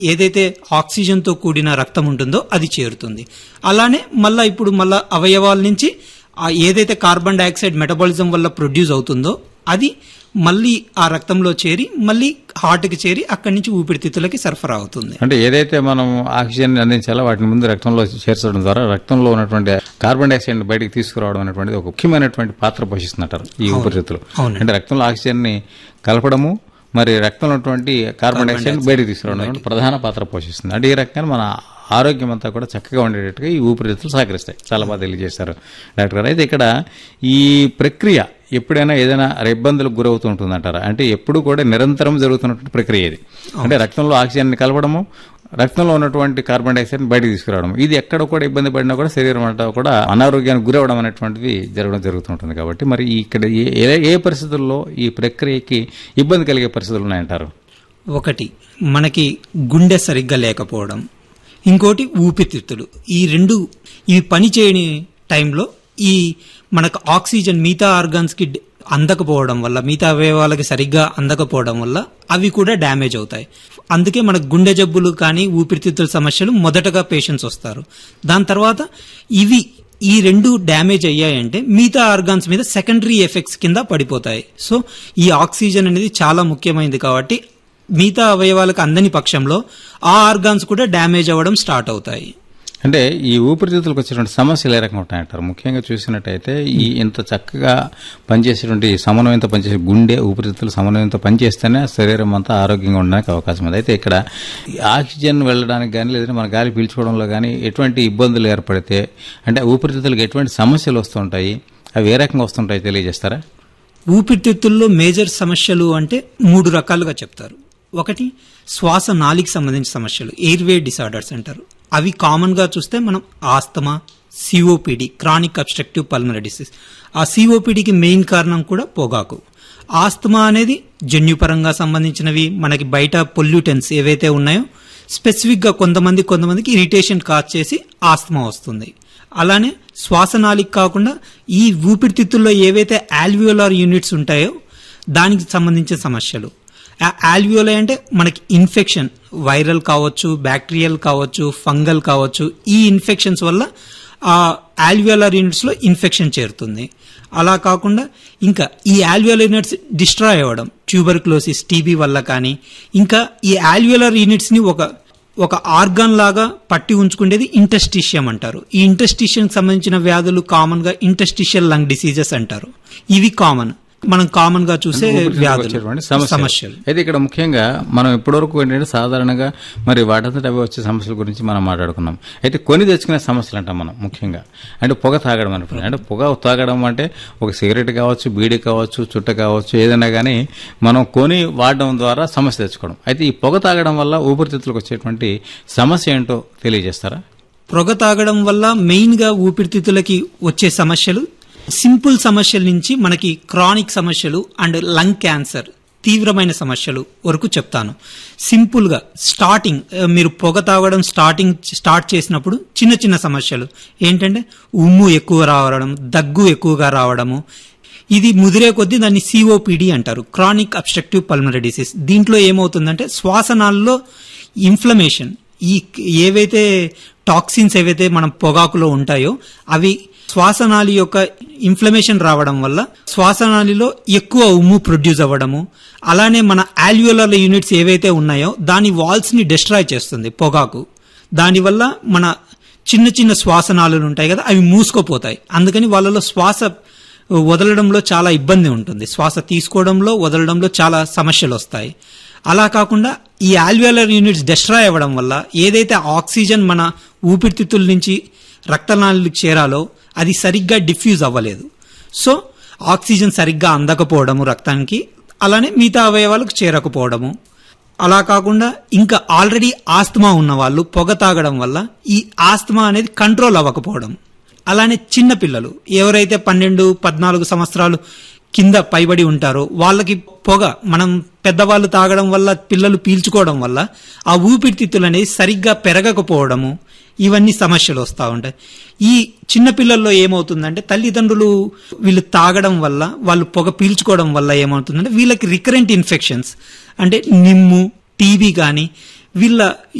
ఏదైతే ఆక్సిజన్ తో కూడిన రక్తం ఉంటుందో అది చేరుతుంది అలానే మళ్ళా ఇప్పుడు మళ్ళా అవయవాల నుంచి ఆ ఏదైతే కార్బన్ డైఆక్సైడ్ మెటబాలిజం వల్ల ప్రొడ్యూస్ అవుతుందో అది మళ్ళీ ఆ రక్తంలో చేరి మళ్ళీ హార్ట్కి చేరి అక్కడి నుంచి ఊపిరితిత్తులకి సరఫరా అవుతుంది అంటే ఏదైతే మనం ఆక్సిజన్ అందించాలో వాటిని ముందు రక్తంలో చేర్చడం ద్వారా రక్తంలో ఉన్నటువంటి కార్బన్ డైఆక్సైడ్ బయటకు తీసుకురావడం అనేటువంటిది ఒక ముఖ్యమైనటువంటి పాత్ర పోషిస్తుంటారు ఈ ఊపిరితిత్తులు అవునండి. అంటే రక్తంలో ఆక్సిజన్ ని కలపడము మరి రక్తంలో ఉన్నటువంటి కార్బన్ డైఆక్సైడ్ బయటకు తీసుకురావడం అనేటువంటి ప్రధాన పాత్ర పోషిస్తుంది అంటే ఈ రకంగా మన ఆరోగ్యం అంతా కూడా చక్కగా ఉండేటట్టుగా ఈ ఊపిరితిత్తులు సహకరిస్తాయి చాలా బాగా తెలియజేశారు డాక్టర్ గారు అయితే ఇక్కడ ఈ ప్రక్రియ ఎప్పుడైనా ఏదైనా ఇబ్బందులకు గురవుతూ ఉంటుందంటారా అంటే ఎప్పుడు కూడా నిరంతరం జరుగుతున్నటువంటి ప్రక్రియ ఇది అంటే రక్తంలో ఆక్సిజన్ కలపడము రక్తంలో ఉన్నటువంటి కార్బన్ డైఆక్సైడ్ బయటకు తీసుకురావడం ఇది ఎక్కడ కూడా ఇబ్బంది పడినా కూడా శరీరం అంతా కూడా అనారోగ్యానికి గురవడం అనేటువంటిది జరగడం జరుగుతుంటుంది కాబట్టి మరి ఈ ఇక్కడ ఏ- ఏ ఏ పరిస్థితుల్లో ఈ ప్రక్రియకి ఇబ్బంది కలిగే పరిస్థితులు ఉన్నాయంటారు ఒకటి మనకి గుండె సరిగ్గా లేకపోవడం ఇంకోటి ఊపిరితిత్తులు ఈ రెండు ఇవి పని చేయని టైంలో ఈ మనకు ఆక్సిజన్ మిగతా ఆర్గాన్స్ కి డ్- అందకపోవడం వల్ల మిగతా అవయవాలకి సరిగ్గా అందకపోవడం వల్ల అవి కూడా డ్యామేజ్ అవుతాయి అందుకే మనకు గుండె జబ్బులు కానీ ఊపిరితిత్తుల సమస్యలు మొదటగా పేషెంట్స్ వస్తారు దాని తర్వాత ఇవి ఈ రెండు డ్యామేజ్ అయ్యాయంటే మిగతా ఆర్గాన్స్ మీద సెకండరీ ఎఫెక్ట్స్ కింద పడిపోతాయి సో ఈ ఆక్సిజన్ అనేది చాలా ముఖ్యమైనది కాబట్టి మిగతా అవయవాలకు అందని పక్షంలో ఆ ఆర్గాన్స్ కూడా డ్యామేజ్ అవ్వడం స్టార్ట్ అవుతాయి అంటే ఈ ఊపిరితిత్తులకు వచ్చేటువంటి సమస్యలు ఏ రకంగా ఉంటాయంటారు ముఖ్యంగా చూసినట్టయితే ఈ ఇంత చక్కగా పనిచేసేటువంటి సమన్వయంతో పనిచేసే గుండె ఊపిరితిత్తులు సమన్వయంతో పనిచేస్తేనే శరీరం అంతా ఆరోగ్యంగా ఉండడానికి అవకాశం ఉంది అయితే ఇక్కడ ఈ ఆక్సిజన్ వెళ్ళడానికి కానీ లేదంటే మన గాలి పీల్చుకోవడంలో కానీ ఎటువంటి ఇబ్బందులు ఏర్పడితే అంటే ఊపిరితిత్తులకు ఎటువంటి సమస్యలు వస్తుంటాయి అవి ఏ రకంగా వస్తుంటాయి తెలియజేస్తారా ఊపిరితిత్తుల్లో మేజర్ సమస్యలు అంటే మూడు రకాలుగా చెప్తారు ఒకటి శ్వాస నాలికి సంబంధించిన సమస్యలు ఎయిర్వే డిసార్డర్స్ అంటారు అవి కామన్ గా చూస్తే మనం asthma COPD chronic obstructive pulmonary disease ఆ సిఓపిడికి మెయిన్ కారణం కూడా పొగాకు ఆస్తమా అనేది జన్యుపరంగా సంబంధించినవి మనకి బయట పొల్యూటెన్స్ ఏవైతే ఉన్నాయో స్పెసిఫిక్ గా కొంతమంది కొంతమందికి ఇరిటేషన్ కాజ్ చేసి ఆస్తమా వస్తుంది అలానే శ్వాసనాళికి కాకుండా ఈ ఊపిరితిత్తుల్లో ఏవైతే ఆల్వియోలార్ యూనిట్స్ ఉంటాయో దానికి సంబంధించిన సమస్యలు ఆల్వియోలై అంటే మనకి ఇన్ఫెక్షన్ వైరల్ కావచ్చు బ్యాక్టీరియల్ కావచ్చు ఫంగల్ కావచ్చు ఈ ఇన్ఫెక్షన్స్ వల్ల ఆ ఆల్వియోలార్ యూనిట్స్ లో ఇన్ఫెక్షన్ చేరుతుంది అలా కాకుండా ఇంకా ఈ ఆల్వియోలర్ యూనిట్స్ డిస్ట్రాయ్ అవ్వడం ట్యూబర్క్లోసిస్ టీబీ వల్ల కానీ ఇంకా ఈ ఆల్వియోలర్ యూనిట్స్ ని ఒక ఒక ఆర్గాన్ లాగా పట్టి ఉంచుకునేది ఇంటెస్టిషియం అంటారు ఈ ఇంటెస్టిషియం సంబంధించిన వ్యాధులు కామన్ గా ఇంటెస్టిషియల్ లంగ్ డిసీజెస్ అంటారు ఇవి కామన్ మనం కామన్ గా చూసే ఊపిరితిత్తులకు వ్యాధులు వచ్చేటువంటి సమస్యలు అయితే ఇక్కడ ముఖ్యంగా మనం ఇప్పటివరకు ఏంటంటే సాధారణంగా మరి వాటంతట అవి వచ్చే సమస్యల గురించి మనం మాట్లాడుకున్నాం అయితే కొని తెచ్చుకునే సమస్యలు అంటాం మనం ముఖ్యంగా అంటే పొగ తాగడం అనుకుంటున్నాం అంటే పొగ తాగడం అంటే ఒక సిగరెట్ కావచ్చు బీడీ కావచ్చు చుట్ట కావచ్చు ఏదైనా కానీ మనం కొని వాడడం ద్వారా సమస్య తెచ్చుకోవడం అయితే ఈ పొగ తాగడం వల్ల ఊపిరితిత్తులకు వచ్చేటువంటి సమస్య ఏంటో తెలియజేస్తారా పొగ తాగడం వల్ల మెయిన్ గా ఊపిరితిత్తులకి వచ్చే సమస్యలు సింపుల్ సమస్యల నుంచి మనకి క్రానిక్ సమస్యలు అండ్ లంగ్ క్యాన్సర్ తీవ్రమైన సమస్యలు వరకు చెప్తాను సింపుల్ గా స్టార్టింగ్ ఆ, మీరు పొగ తాగడం స్టార్టింగ్ స్టార్ట్ చేసినప్పుడు చిన్న చిన్న సమస్యలు ఏంటంటే ఉమ్ము ఎక్కువ రావడం దగ్గు ఎక్కువగా రావడము ఇది ముదిరే కొద్దీ దాన్ని సిఓపిడి అంటారు క్రానిక్ అబ్స్ట్రక్టివ్ పల్మనరీ డిసీజ్ దీంట్లో ఏమవుతుందంటే శ్వాసనాళలో ఇన్ఫ్లమేషన్ ఈ ఏవైతే టాక్సిన్స్ ఏవైతే మనం పొగాకులో ఉంటాయో అవి శ్వాసనాళి యొక్క ఇన్ఫ్లమేషన్ రావడం వల్ల శ్వాసనాళిలో ఎక్కువ ఉమ్ము ప్రొడ్యూస్ అవ్వడము అలానే మన ఆల్వియోలర్ యూనిట్స్ ఏవైతే ఉన్నాయో దాని వాల్స్ ని డిస్ట్రాయ్ చేస్తుంది పొగాకు దానివల్ల మన చిన్న చిన్న శ్వాసనాళులు ఉంటాయి కదా అవి మూసుకుపోతాయి అందుకని వాళ్ళలో శ్వాస వదలడంలో చాలా ఇబ్బంది ఉంటుంది శ్వాస తీసుకోవడంలో వదలడంలో చాలా సమస్యలు వస్తాయి అలా కాకుండా ఈ ఆల్వియోలర్ యూనిట్స్ డిస్ట్రాయ్ అవ్వడం వల్ల ఏదైతే ఆక్సిజన్ మన ఊపిరితిత్తుల నుంచి రక్తనాళాలకు చేరాలో అది సరిగ్గా డిఫ్యూజ్ అవ్వలేదు సో ఆక్సిజన్ సరిగ్గా అందకపోవడము రక్తానికి అలానే మిగతా అవయవాలకు చేరకపోవడము అలా కాకుండా ఇంకా ఆల్రెడీ ఆస్తమా ఉన్న వాళ్ళు పొగ తాగడం వల్ల ఈ ఆస్తమా అనేది కంట్రోల్ అవ్వకపోవడం అలానే చిన్న పిల్లలు ఎవరైతే పన్నెండు పద్నాలుగు సంవత్సరాలు కింద పైబడి ఉంటారో వాళ్ళకి పొగ మనం పెద్దవాళ్ళు తాగడం వల్ల పిల్లలు పీల్చుకోవడం వల్ల ఆ ఊపిరితిత్తులు అనేది సరిగ్గా పెరగకపోవడము ఇవన్నీ సమస్యలు వస్తూ ఉంటాయి ఈ చిన్న పిల్లల్లో ఏమవుతుందంటే తల్లిదండ్రులు వీళ్ళు తాగడం వల్ల వాళ్ళు పొగ పీల్చుకోవడం వల్ల ఏమవుతుందంటే వీళ్ళకి రికరెంట్ ఇన్ఫెక్షన్స్ అంటే నిమ్ము టీబీ కానీ వీళ్ళ